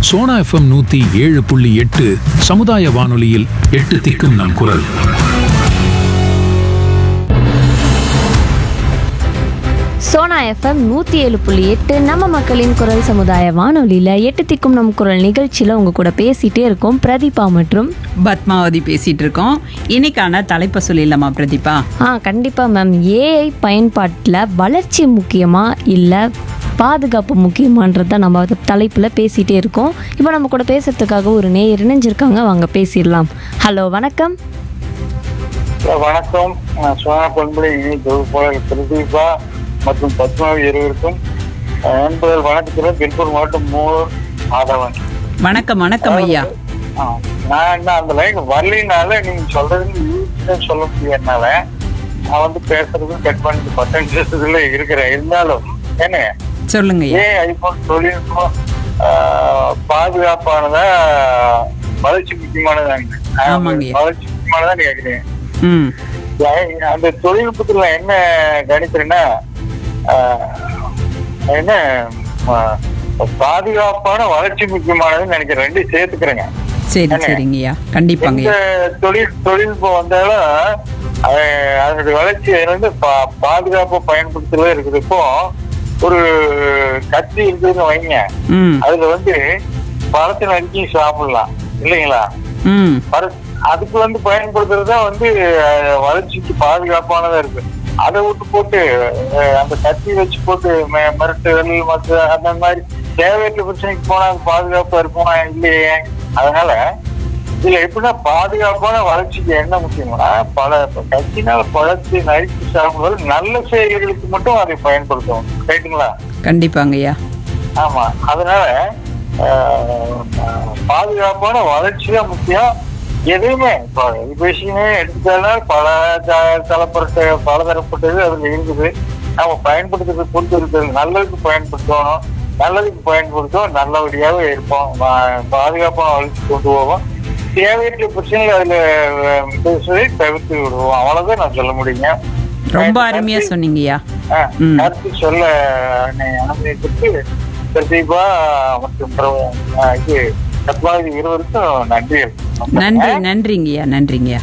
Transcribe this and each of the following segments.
Sona FM நூத்தி ஏழு புள்ளி எட்டு சமுதாய வானொலியில் எட்டு திக்கும் நம் குரல் சோனா எஃப்எம் நூற்றி ஏழு புள்ளி எட்டு நம்ம மக்களின் குரல் சமுதாய வானொலியில் எட்டு திக்கும் நம் குரல் நிகழ்ச்சியில் உங்கள் கூட பேசிகிட்டே இருக்கோம் பிரதீபா மற்றும் பத்மாவதி பேசிட்டு இருக்கோம் இன்னைக்கான தலைப்பை சொல்லிடலாமா பிரதீபா ஆ கண்டிப்பாக மேம் ஏஐ பயன்பாட்டில் வளர்ச்சி முக்கியமா இல்லை பாதுகாப்பு முக்கியமான்றது தான் நம்ம தலைப்பில் பேசிகிட்டே இருக்கோம் இப்போ நம்ம கூட பேசுறதுக்காக ஒரு நேயர் இணைஞ்சிருக்காங்க வாங்க பேசிடலாம் ஹலோ வணக்கம் ஹலோ, வணக்கம் நான் சோனா பண்புலை இணை தொகுப்பாளர் பிரதீபா மற்றும் பத்மாவி இருவருக்கும் அஹ், நண்பர்கள் வணக்கத்தில் திருப்பூர் மாவட்டம் மூர் மாதவன் வணக்கம் வணக்கம் ஐயா ஆ, நான் என்ன அந்த லைன் வரலினால நீங்க சொல்றது ஈஸியா சொல்ல முடியாதனால நான் வந்து பேசுறது கட் பண்ணிட்டு பட்டன் பேசுறதுல இருக்கிறேன் இருந்தாலும் என்ன சொல்லுங்க ஐயா ஏன் ஐபோன் தொழில்நுட்பம் ஆஹ், பாதுகாப்பானதா வளர்ச்சி முக்கியமானதாங்க ஆமாங்க. வளர்ச்சி முக்கியமானதான் கேக்குறேன் ம் ஏன் அந்த தொழில்நுட்பத்துல என்ன கணிக்கிறேன்னா ஆஹ், என்ன ஆஹ், பாதுகாப்பான வளர்ச்சி முக்கியமானதுன்னு நினைக்கிறேன் ரெண்டையும் சேர்த்துக்கிறேங்க சரி என்ன? சரிங்க ஐயா கண்டிப்பாங்க எந்த ஐயா தொழில் தொழில்நுட்பம் வந்தாலும் அது- அதனுடைய வளர்ச்சி வந்து பா- பாதுகாப்பா பயன்படுத்துறது இருக்குது இப்போ ஒரு கத்தி இருக்குதுன்னு வைங்க ம் அதுல வந்து பழத்தை நறுக்கி சாப்பிடலாம் இல்லைங்களா ம் பர- அதுக்கு வந்து பயன்படுத்துறது தான் வந்து அஹ், வளர்ச்சிக்கு பாதுகாப்பானதா இருக்கு அதை விட்டு போட்டு அஹ், அந்த கத்தி வச்சு போட்டு ம- மிரட்டுதல் மற்ற அந்த மாதிரி தேவையற்ற பிரச்சனைக்கு போனா அது பாதுகாப்பா இருக்குமா இல்லையே அதனால இதுல எப்படின்னா பாதுகாப்பான வளர்ச்சிக்கு என்ன முக்கியம்னா பல கத்தினால பழத்தை நறுக்கி சாப்பிடுவது நல்ல செயல்களுக்கு மட்டும் அதை பயன்படுத்தும் ரைட்டுங்களா கண்டிப்பாங்க ஐயா ஆமா அதனால ஆஹ், பாதுகாப்பான வளர்ச்சி தான் முக்கியம் எதுவுமே இப்போ எல்பிசியுமே எடுத்துட்டாலும் பல த- தரப்பட்ட பலதரப்பட்டது அதுல இருக்குது நம்ம பயன்படுத்துறது பொறுத்து இருக்குது நல்லதுக்கு பயன்படுத்தணும் நல்லதுக்கு பயன்படுத்துவோம் நல்லபடியாவே இருப்போம் பா- பாதுகாப்பான வளர்ச்சி கொண்டு போவோம் தேவையற்ற பிரச்சனைகள் அதுல அஹ், பேசுவதை தவிர்த்து விடுவோம் அவ்வளவுதான் நான் சொல்ல முடியுங்க ரொம்ப அருமையா சொன்னீங்கய்யா ஆ, ம். கருத்து சொல்ல என்னை அனுமதித்து பிரதீபா மற்றும் பிர- ஆ, இது பத்மாவதி இருவருக்கும் நன்றிகள் நன்றி நன்றிங்கய்யா நன்றிங்கய்யா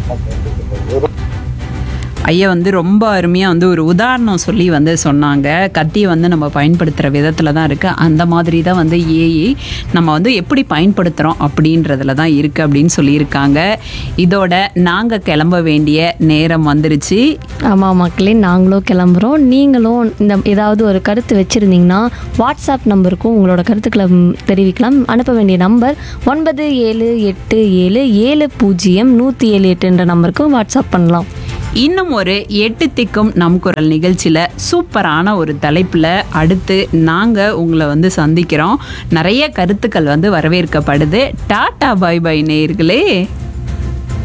ஐயா வந்து ரொம்ப அருமையாக வந்து ஒரு உதாரணம் சொல்லி வந்து சொன்னாங்க கத்தியை வந்து நம்ம பயன்படுத்துகிற விதத்தில் தான் இருக்குது அந்த மாதிரி தான் வந்து ஏஐ நம்ம வந்து எப்படி பயன்படுத்துகிறோம் அப்படின்றதுல தான் இருக்குது அப்படின்னு சொல்லியிருக்காங்க இதோட நாங்கள் கிளம்ப வேண்டிய நேரம் வந்துருச்சு ஆமாம் மக்களே நாங்களும் கிளம்புறோம் நீங்களும் இந்த ஏதாவது ஒரு கருத்து வச்சுருந்தீங்கன்னா வாட்ஸ்அப் நம்பருக்கும் உங்களோட கருத்துக்களை ம், தெரிவிக்கலாம் அனுப்ப வேண்டிய நம்பர் ஒன்பது ஏழு எட்டு ஏழு ஏழு பூஜ்ஜியம் நூற்றி ஏழு எட்டுன்ற நம்பருக்கும் வாட்ஸ்அப் பண்ணலாம் இன்னும் ஒரு எட்டு திக்கும் நம் குரல் நிகழ்ச்சியில் சூப்பரான ஒரு தலைப்பில் அடுத்து நாங்கள் உங்களை வந்து சந்திக்கிறோம் நிறைய கருத்துக்கள் வந்து வரவேற்கப்படுது டாடா பாய் பாய் நேயர்களே